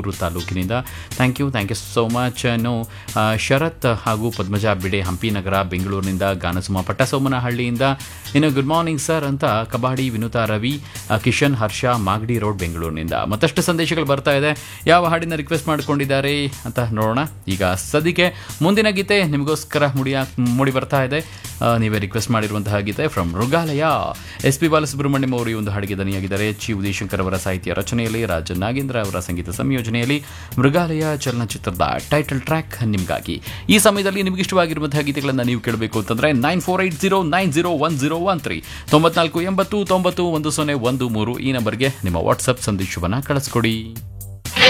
ಹಿರಿಯೂರು ತಾಲೂಕಿನಿಂದ thank you thank you so much ಇನ್ನು ಆ, ಶರತ್ ಹಾಗೂ ಪದ್ಮಜಾ ಬಿಡೆ ಹಂಪಿ ನಗರ ಬೆಂಗಳೂರಿನಿಂದ ಗಾನಸುಮ ಪಟ್ಟಸೋಮನಹಳ್ಳಿಯಿಂದ ಇನ್ನು ಗುಡ್ ಮಾರ್ನಿಂಗ್ ಸರ್ ಅಂತ ಕಬಾಡಿ ವಿನುತಾ ರವಿ ಆ, ಕಿಶನ್ ಹರ್ಷ ಮಾಗಡಿ ರೋಡ್ ಬೆಂಗಳೂರಿನಿಂದ ಮತ್ತಷ್ಟು ಸಂದೇಶಗಳು ಬರ್ತಾ ಇದೆ ಯಾವ ಹಾಡಿನ ರಿಕ್ವೆಸ್ಟ್ ಮಾಡ್ಕೊಂಡಿದ್ದಾರೆ ಅಂತ ನೋಡೋಣ ಈಗ ಸದ್ಯಕ್ಕೆ ಮುಂದಿನ ಗೀತೆ ನಿಮಗೋಸ್ಕರ ಮುಡಿಯ ಮೂಡಿ ಬರ್ತಾ ಇದೆ ಆ, ನೀವೇ ರಿಕ್ವೆಸ್ಟ್ ಮಾಡಿರುವಂತಹ ಗೀತೆ from Mrugalaya S P Balasubrahmanyam ಅವರು ಈ ಒಂದು ಹಾಡಿಗೆ ದನಿಯಾಗಿದ್ದಾರೆ ಚಿ ಉದಯಶಂಕರ್ ಅವರ ಸಾಹಿತ್ಯ ರಚನೆಯಲ್ಲಿ ರಾಜ ನಾಗೇಂದ್ರ ಅವರ ಸಂಗೀತ ಸಂಯೋಜನೆಯಲ್ಲಿ ಮೃಗಾಲಯ ಚಲನಚಿತ್ರದ ಟೈಟಲ್ ಟ್ರ್ಯಾಕ್ ನಿಮಗಾಗಿ ಈ ಸಮಯದಲ್ಲಿ ನಿಮಗೆ ಇಷ್ಟವಾಗಿರುವಂತಹ ಗೀತೆಗಳನ್ನು ನೀವು ಕೇಳಬೇಕು ಅಂತಂದ್ರೆ nine four eight zero nine zero one zero one three ತೊಂಬತ್ನಾಲ್ಕು ಎಂಬತ್ತು ತೊಂಬತ್ತು ಒಂದು ಸೊನ್ನೆ ಒಂದು ಮೂರು ಈ ನಂಬರ್ಗೆ ನಿಮ್ಮ ವಾಟ್ಸಪ್ ಸಂದೇಶವನ್ನು ಕಳಿಸ್ಕೊಡಿ